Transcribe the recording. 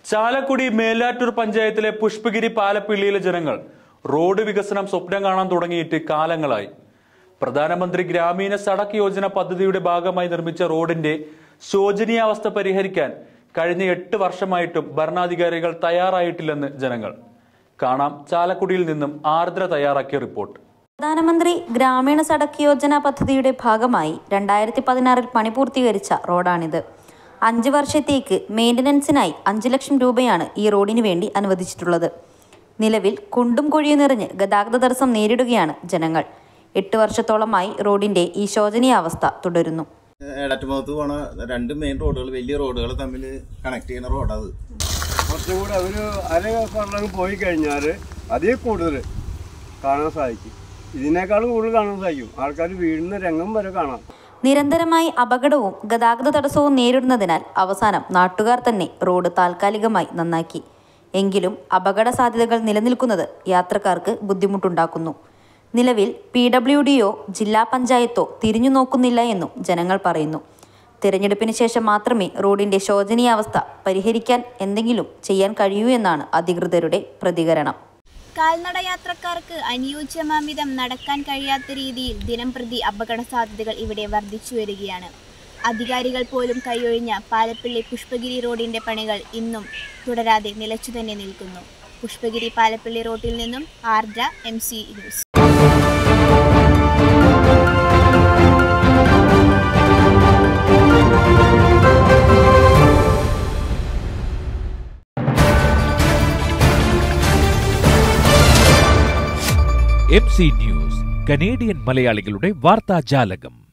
ചാലക്കുടി മേലാറ്റൂർ പഞ്ചായത്തിലെ പുഷ്പഗിരി പാലപ്പിള്ളിയിലെ ജനങ്ങൾ റോഡ് വികസനം സ്വപ്നം കാണാൻ തുടങ്ങിയിട്ട് കാലങ്ങളായി പ്രധാനമന്ത്രി ഗ്രാമീണ സടക്ക് യോജന പദ്ധതിയുടെ ഭാഗമായി നിർമ്മിച്ച റോഡിന്റെ ശോചനീയാവസ്ഥ പരിഹരിക്കാൻ കഴിഞ്ഞ എട്ട് വർഷമായിട്ടും ഭരണാധികാരികൾ തയ്യാറായിട്ടില്ലെന്ന് ജനങ്ങൾ കാണാം ചാലക്കുടിയിൽ നിന്നും ആർദ്ര തയ്യാറാക്കിയ റിപ്പോർട്ട് പ്രധാനമന്ത്രി ഗ്രാമീണ സടക്ക് യോജന പദ്ധതിയുടെ ഭാഗമായി രണ്ടായിരത്തി പതിനാറിൽ പണി പൂർത്തീകരിച്ച റോഡാണിത് അഞ്ച് വർഷത്തേക്ക് മെയിൻ്റനൻസിനായി അഞ്ച് ലക്ഷം രൂപയാണ് ഈ റോഡിന് വേണ്ടി അനുവദിച്ചിട്ടുള്ളത് നിലവിൽ കുണ്ടും കുഴിയും നിറഞ്ഞ് ഗതാഗത തടസ്സം നേരിടുകയാണ് ജനങ്ങൾ എട്ട് വർഷത്തോളമായി റോഡിന്റെ ഈ ശോചനീയാവസ്ഥ തുടരുന്നു എടറ്റുമുഖത്ത് പോണ രണ്ട് മെയിൻ റോഡുകൾ വലിയ റോഡുകൾ തമ്മിൽ കണക്ട് ചെയ്യുന്ന റോഡത് കുറച്ചും കൂടെ ഒരു അര കൊല്ലം പോയി കഴിഞ്ഞാൽ അതിൽ കൂടുതൽ കാണാൻ സാധിക്കും ഇതിനേക്കാളും കൂടുതൽ കാണാൻ സാധിക്കും ആൾക്കാർ വീഴുന്ന രംഗം വരെ കാണാം നിരന്തരമായി അപകടവും ഗതാഗത തടസ്സവും നേരിടുന്നതിനാൽ അവസാനം നാട്ടുകാർ തന്നെ റോഡ് താൽക്കാലികമായി നന്നാക്കി എങ്കിലും അപകട സാധ്യതകൾ നിലനിൽക്കുന്നത് യാത്രക്കാർക്ക് ബുദ്ധിമുട്ടുണ്ടാക്കുന്നു നിലവിൽ പി ഡബ്ല്യു ഡിയോ ജില്ലാ പഞ്ചായത്തോ തിരിഞ്ഞു നോക്കുന്നില്ല എന്നും ജനങ്ങൾ പറയുന്നു തിരഞ്ഞെടുപ്പിന് ശേഷം മാത്രമേ റോഡിന്റെ ശോചനീയാവസ്ഥ പരിഹരിക്കാൻ എന്തെങ്കിലും ചെയ്യാൻ കഴിയൂ എന്നാണ് അധികൃതരുടെ പ്രതികരണം കാൽനട യാത്രക്കാർക്ക് അനുയോജ്യമാംവിധം നടക്കാൻ കഴിയാത്ത രീതിയിൽ ദിനംപ്രതി അപകട സാധ്യതകൾ ഇവിടെ വർദ്ധിച്ചു വരികയാണ് അധികാരികൾ പോലും കൈയൊഴിഞ്ഞ പാലപ്പിള്ളി പുഷ്പഗിരി റോഡിന്റെ പണികൾ ഇന്നും തുടരാതെ നിലച്ചു തന്നെ നിൽക്കുന്നു പുഷ്പഗിരി പാലപ്പിള്ളി റോഡിൽ നിന്നും ആർദ്ര M C news M C news Canadian മലയാളികളുടെ വാർത്താജാലകം